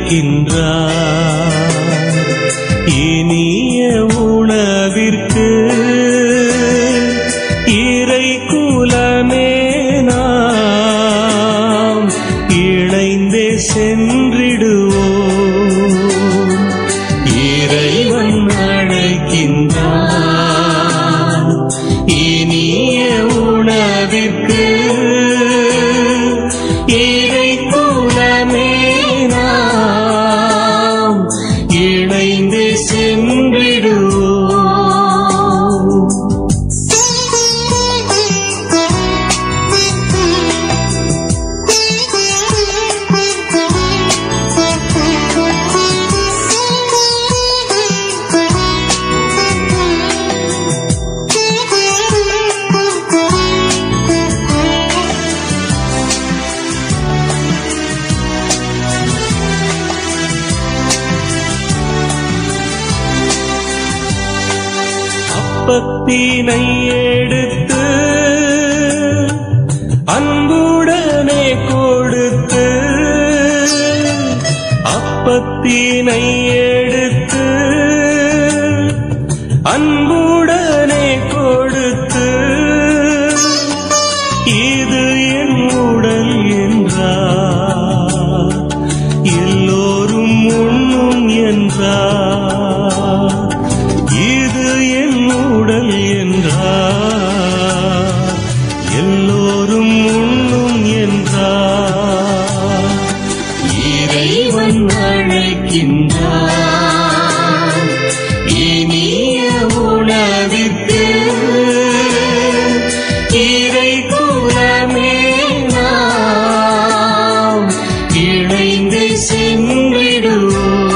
இனிய உணவிற்கு இறை குலமே நாம் இணைந்தே சென்றிடுவோம் இறைவன் அழைக்கின்றான் இனிய உணவிற்கு இறை குலமே நாம் இணைந்து சென்றிடுவோம் அப்பத்தினை எடுத்து அன்புடனே கொடுத்து அப்பத்தினை எடுத்து அன்புடனே கொடுத்து இது என் உடல் என்றார் எல்லோரும் உண்ணும் என்றார் இது என் உடல் என்றார் எல்லோரும் உண்ணும் என்றார் இறைவன் அழைக்கின்றார் இனிய உணவிற்கு இறை குலமே நாம் இணைந்து சென்றிடுவோம்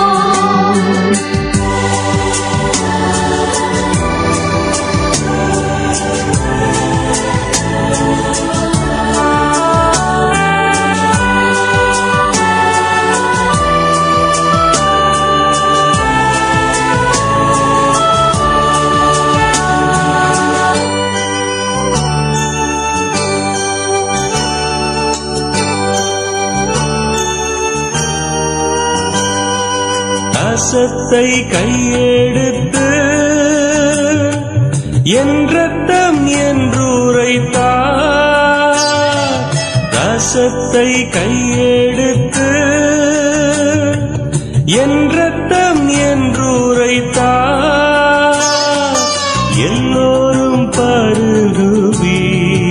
ரசத்தை கையெடுத்து என் ரத்தம் என்றுரைத்தார் ரசத்தை கையெடுத்து என் ரத்தம் என்றுரைத்தார் எல்லோரும் பருகுவி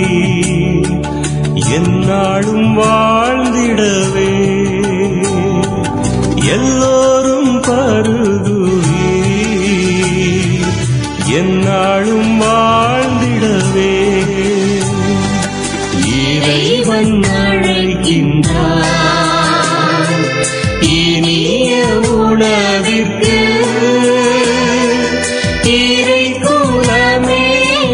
என்னாலும் வாழ்ந்திடவே எல்லோரும் பருகுவி என்னாலும் வாழ்ந்திடவே இறைவன் அழைக்கின்றார் இனிய உணவிற்கு இறை குலமே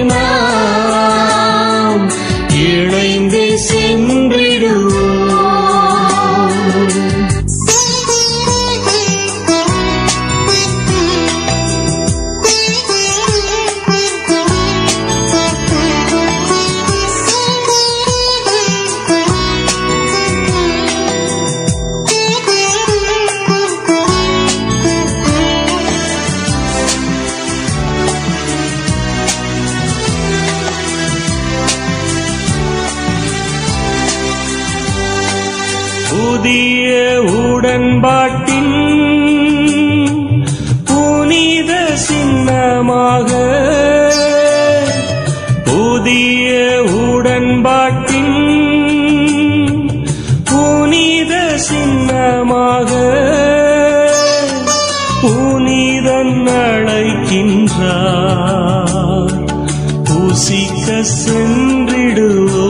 நாம் இணைந்து சென்றிடுவோம் புதிய உடன்பாட்டின் புனித சின்னமாக புதிய உடன்பாட்டின் புனித சின்னமாக புனிதன் அழைக்கின்றார் புசிக்க சென்றிடுவோ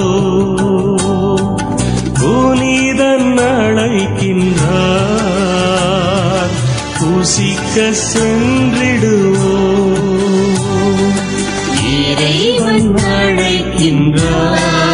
புனிதன் அழைக்கின்றார் புசிக்க சென்றிடுவோம் இறைவன் அழைக்கின்றார்